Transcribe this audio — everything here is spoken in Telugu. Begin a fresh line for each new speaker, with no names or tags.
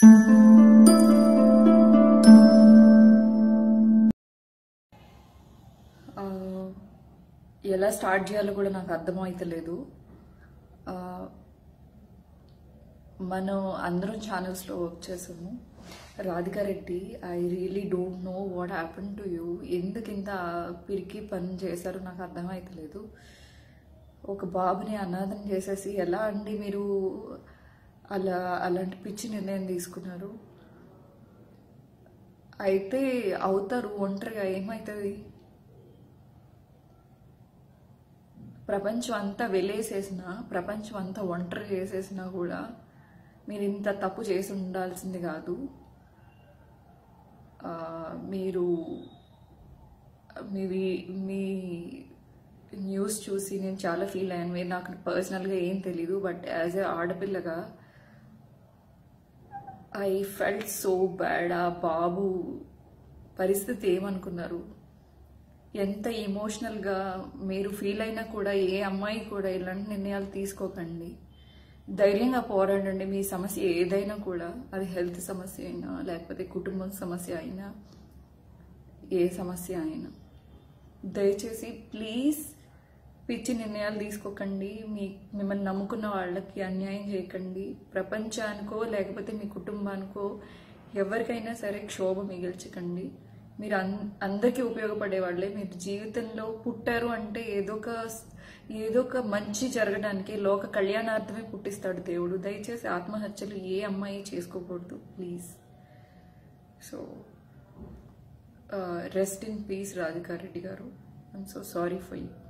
ఆ, ఎలా స్టార్ట్ చేయాలో కూడా నాకు అర్థమవుతలేదు ఆ, మనం అందరం ఛానల్స్లో వర్క్ చేసాము Radhika Reddy I really don't know what happen to you ఎందుకు ఇంత పిరికి పని చేశారో నాకు అర్థమవుతలేదు ఒక బాబుని అనాథం చేసేసి ఎలా అండి మీరు అలా అలాంటి పిచ్చి నిర్ణయం తీసుకున్నారు అయితే అవుతారు ఒంటరిగా ఏమవుతుంది ప్రపంచం అంతా వెలేసేసినా ప్రపంచం అంతా ఒంటరి చేసేసినా కూడా మీరు ఇంత తప్పు చేసి ఉండాల్సింది కాదు ఆ, మీరు మీ మీ న్యూస్ చూసి నేను చాలా ఫీల్ అయ్యాను మీరు నాకు పర్సనల్గా ఏం తెలీదు బట్ యాజ్ ఏ ఆడపిల్లగా ఐ ఫెల్ట్ సో బ్యాడ్ ఆ బాబు పరిస్థితి ఏమనుకున్నారు ఎంత ఎమోషనల్గా మీరు ఫీల్ అయినా కూడా ఏ అమ్మాయి కూడా ఇలాంటి నిర్ణయాలు తీసుకోకండి ధైర్యంగా పోరాడండి మీ సమస్య ఏదైనా కూడా అది హెల్త్ సమస్య అయినా లేకపోతే కుటుంబం సమస్య అయినా ఏ సమస్య అయినా దయచేసి ప్లీజ్ పిచ్చి నిర్ణయాలు తీసుకోకండి మీ మిమ్మల్ని నమ్ముకున్న వాళ్ళకి అన్యాయం చేయకండి ప్రపంచానికో లేకపోతే మీ కుటుంబానికో ఎవరికైనా సరే క్షోభ మిగిల్చకండి మీరు అన్ అందరికీ ఉపయోగపడే వాళ్ళే మీరు జీవితంలో పుట్టారు అంటే ఏదో ఒక ఏదో ఒక మంచి జరగడానికి లోక కళ్యాణార్థమే పుట్టిస్తాడు దేవుడు దయచేసి ఆత్మహత్యలు ఏ అమ్మాయి చేసుకోకూడదు please so rest in peace Radhika Reddy గారు I'm so sorry for you